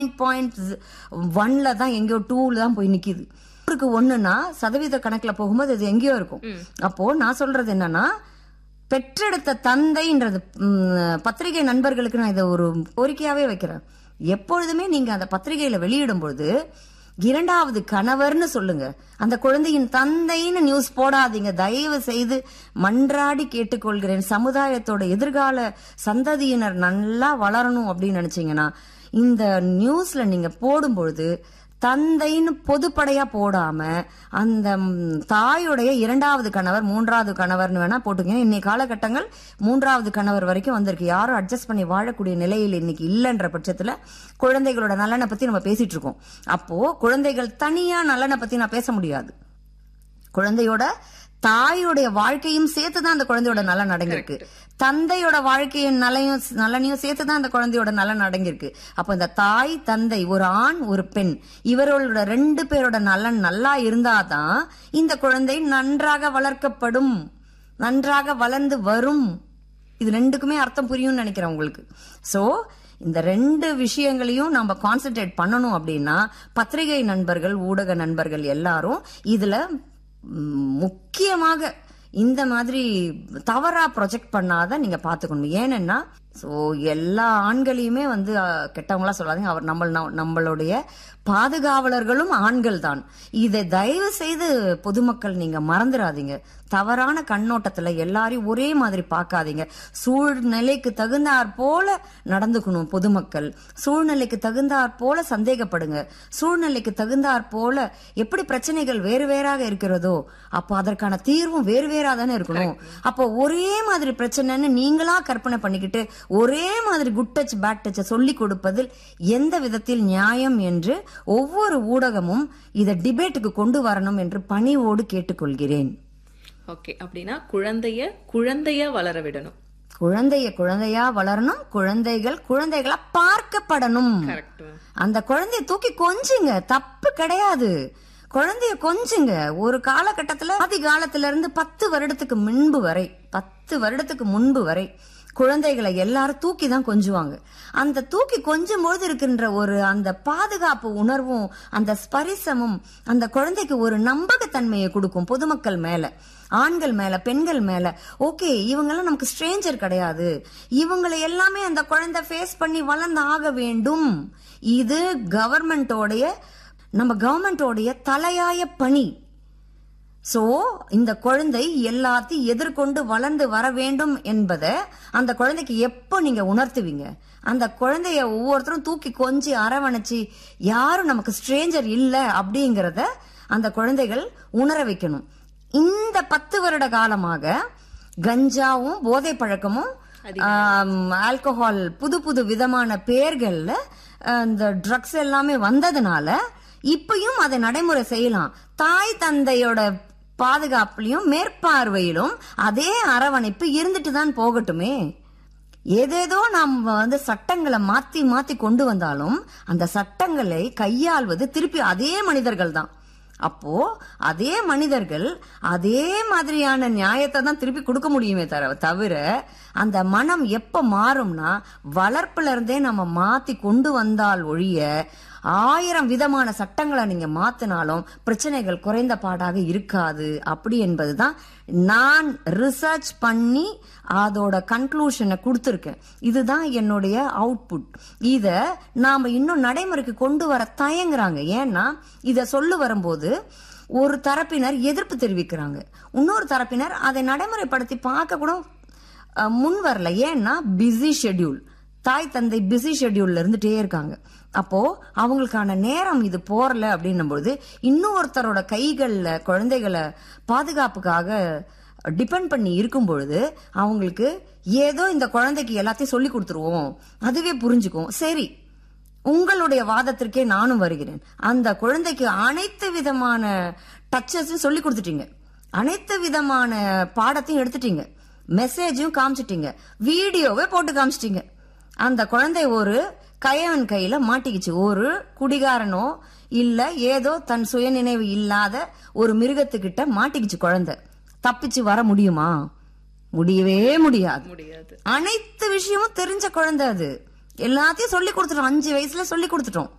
point ஒன்ல தான் எங்கேயோ டூல தான் போய் நிக்குது நூறுக்கு ஒண்ணுன்னா சதவீத கணக்குல போகும்போது அது எங்கேயோ இருக்கும் அப்போ நான் சொல்றது என்னன்னா பெற்றெடுத்த தந்தைன்றது ம், பத்திரிகை நண்பர்களுக்கு நான் இதை ஒரு கோரிக்கையாவே வைக்கிறேன் எப்பொழுதுமே நீங்க அந்த பத்திரிகையில வெளியிடும் பொழுது இரண்டாவது கணவர்னு சொல்லுங்க அந்த குழந்தையின் தந்தைன்னு நியூஸ் போடாதீங்க தயவு செய்து மன்றாடி கேட்டுக்கொள்கிறேன் சமுதாயத்தோட எதிர்கால சந்ததியினர் நல்லா வளரணும் அப்படின்னு நினைச்சீங்கன்னா இந்த நியூஸ்ல நீங்க போடும்பொழுது தந்தைன்னு பொதுப்படையா போடாம அந்த ம், தாயுடைய இரண்டாவது கணவர் மூன்றாவது கணவர்னு வேணா போட்டுங்க இன்னைக்கு காலகட்டங்கள் மூன்றாவது கணவர் வரைக்கும் வந்திருக்கு யாரும் அட்ஜஸ்ட் பண்ணி வாழக்கூடிய நிலையில் இன்னைக்கு இல்லைன்ற பட்சத்துல குழந்தைகளோட நலனை பத்தி நம்ம பேசிட்டு இருக்கோம் அப்போ குழந்தைகள் தனியா நலனை பத்தி நான் பேச முடியாது குழந்தையோட தாயோடைய வாழ்க்கையும் சேர்த்துதான் அந்த குழந்தையோட நலன் அடங்கியிருக்கு தந்தையோட வாழ்க்கையின் நலையும் நலனையும் சேர்த்துதான் அந்த குழந்தையோட நலன் அடங்கியிருக்கு அப்ப இந்த தாய் தந்தை ஒரு ஆண் ஒரு பெண் இவர்களோட ரெண்டு பேரோட நலன் நல்லா இருந்தாதான் இந்த குழந்தை நன்றாக வளர்க்கப்படும் நன்றாக வளர்ந்து வரும் இது ரெண்டுக்குமே அர்த்தம் புரியும்னு நினைக்கிறேன் உங்களுக்கு சோ இந்த ரெண்டு விஷயங்களையும் நம்ம கான்சென்ட்ரேட் பண்ணணும் அப்படின்னா பத்திரிகை நண்பர்கள் ஊடக நண்பர்கள் எல்லாரும் இதுல ம், முக்கியமாக இந்த மாதிரி தவறா ப்ரொஜெக்ட் பண்ணாத நீங்க பாத்துக்கணும் ஏனென்னா சோ எல்லா ஆண்களையுமே வந்து அஹ், கெட்டவங்களா சொல்லாதீங்க அவர் நம்ம நம்மளுடைய பாதுகாவலர்களும் ஆண்கள் தான் இதை தயவு செய்து பொதுமக்கள் நீங்க மறந்துடாதீங்க தவறான கண்ணோட்டத்துல எல்லாரையும் ஒரே மாதிரி பார்க்காதீங்க சூழ்நிலைக்கு தகுந்தாற் போல நடந்துக்கணும் பொதுமக்கள் சூழ்நிலைக்கு தகுந்தாற் போல சந்தேகப்படுங்க சூழ்நிலைக்கு தகுந்தாற் போல எப்படி பிரச்சனைகள் வேறு வேறாக இருக்கிறதோ அப்போ அதற்கான தீர்வும் வேறு வேறா தானே இருக்கணும் அப்போ ஒரே மாதிரி பிரச்சனைன்னு நீங்களா கற்பனை பண்ணிக்கிட்டு ஒரே மாதிரி குட் டச் பேட் டச்சை சொல்லி கொடுப்பதில் எந்த விதத்தில் நியாயம் என்று ஒவ்வொரு ஊடகமும் இதை டிபேட்டுக்கு கொண்டு வரணும் என்று பணிவோடு கேட்டுக்கொள்கிறேன் ஓகே அப்படின்னா குழந்தைய குழந்தைய வளர விடணும் குழந்தைய குழந்தையா வளரணும் குழந்தைகள் குழந்தைகளா பார்க்கப்படணும் கரெக்ட் அந்த குழந்தைய தூக்கி கொஞ்சுங்க தப்பு கிடையாது குழந்தைய கொஞ்சுங்க ஒரு காலகட்டத்துல ஆதி காலத்துல இருந்து பத்து வருடத்துக்கு முன்பு வரை பத்து வருடத்துக்கு முன்பு வரை குழந்தைகளை எல்லாரும் தூக்கி தான் கொஞ்சுவாங்க அந்த தூக்கி கொஞ்சும் பொழுது இருக்கின்ற ஒரு அந்த பாதுகாப்பு உணர்வும் அந்த ஸ்பரிசமும் அந்த குழந்தைக்கு ஒரு நம்பகத்தன்மையை கொடுக்கும் பொதுமக்கள் மேல ஆண்கள் மேல பெண்கள் மேல ஓகே இவங்கெல்லாம் நமக்கு ஸ்ட்ரேஞ்சர் கிடையாது இவங்களை எல்லாமே அந்த குழந்தை ஃபேஸ் பண்ணி வளர்ந்து ஆக வேண்டும் இது கவர்மெண்டோடைய நம்ம கவர்மெண்டோடைய தலையாய பணி சோ இந்த குழந்தை எல்லாத்தையும் எதிர்கொண்டு வளர்ந்து வர வேண்டும் என்பதை அந்த குழந்தைக்கு எப்போ நீங்க உணர்த்துவீங்க அந்த குழந்தைய ஒவ்வொருத்தரும் தூக்கி கொஞ்சி அரவணைச்சு யாரும் நமக்கு ஸ்ட்ரேஞ்சர் இல்ல அப்படிங்கறத அந்த குழந்தைகள் உணர வைக்கணும் இந்த பத்து வருட காலமாக கஞ்சாவும் போதை பழக்கமும் ஆல்கஹால் புது புது விதமான பெயர்கள்ல அஹ், இந்த ட்ரக்ஸ் எல்லாமே வந்ததுனால இப்பயும் அதை நடைமுறை செய்யலாம் தாய் தந்தையோட பாதுகாப்புலயும் மேற்பார்வையிலும் அதே அரவணைப்பு இருந்துட்டு தான் போகட்டுமே ஏதேதோ நாம் வந்து சட்டங்களை மாத்தி மாத்தி கொண்டு வந்தாலும் அந்த சட்டங்களை கையாள்வது திருப்பி அதே மனிதர்கள் தான் அப்போ அதே மனிதர்கள் அதே மாதிரியான நியாயத்தை தான் திருப்பி கொடுக்க முடியுமே தர தவிர அந்த மனம் எப்ப மாறும்னா வளர்ப்புல இருந்தே நம்ம மாத்தி கொண்டு வந்தால் ஒழிய ஆயிரம் விதமான சட்டங்களை நீங்க மாத்தினாலும் பிரச்சனைகள் குறைந்த பாடாக இருக்காது அப்படி என்பதுதான் நான் ரிசர்ச் பண்ணி அதோட கன்க்ளூஷனை கொடுத்துருக்கேன் இதுதான் என்னுடைய அவுட்புட் இத நாம இன்னும் நடைமுறைக்கு கொண்டு வர தயங்குறாங்க ஏன்னா இத சொல்லு வரும்போது ஒரு தரப்பினர் எதிர்ப்பு தெரிவிக்கிறாங்க இன்னொரு தரப்பினர் அதை நடைமுறைப்படுத்தி பார்க்க கூட அஹ், முன் வரல ஏன்னா பிஸி ஷெட்யூல் தாய் தந்தை பிஸி ஷெட்யூல்ல இருந்துட்டே இருக்காங்க அப்போ அவங்களுக்கான நேரம் இது போறல அப்படின்னும் பொழுது இன்னொருத்தரோட கைகள்ல குழந்தைகளை பாதுகாப்புக்காக டிபெண்ட் பண்ணி இருக்கும் பொழுது அவங்களுக்கு ஏதோ இந்த குழந்தைக்கு எல்லாத்தையும் சொல்லி கொடுத்துருவோம் அதுவே புரிஞ்சுக்கும் சரி உங்களுடைய வாதத்திற்கே நானும் வருகிறேன் அந்த குழந்தைக்கு அனைத்து விதமான டச்சஸும் சொல்லி கொடுத்துட்டீங்க அனைத்து விதமான பாடத்தையும் எடுத்துட்டீங்க மெசேஜும் காமிச்சிட்டீங்க வீடியோவே போட்டு காமிச்சிட்டீங்க அந்த குழந்தை ஒரு கயவன் கையில மாட்டிக்கிச்சு ஒரு குடிகாரனோ இல்ல ஏதோ தன் சுயநினைவு இல்லாத ஒரு மிருகத்துக்கிட்ட மாட்டிக்கிச்சு குழந்தை தப்பிச்சு வர முடியுமா முடியவே முடியாது முடியாது அனைத்து விஷயமும் தெரிஞ்ச குழந்தை அது எல்லாத்தையும் சொல்லி கொடுத்துட்டோம் அஞ்சு வயசுல சொல்லி கொடுத்துட்டோம்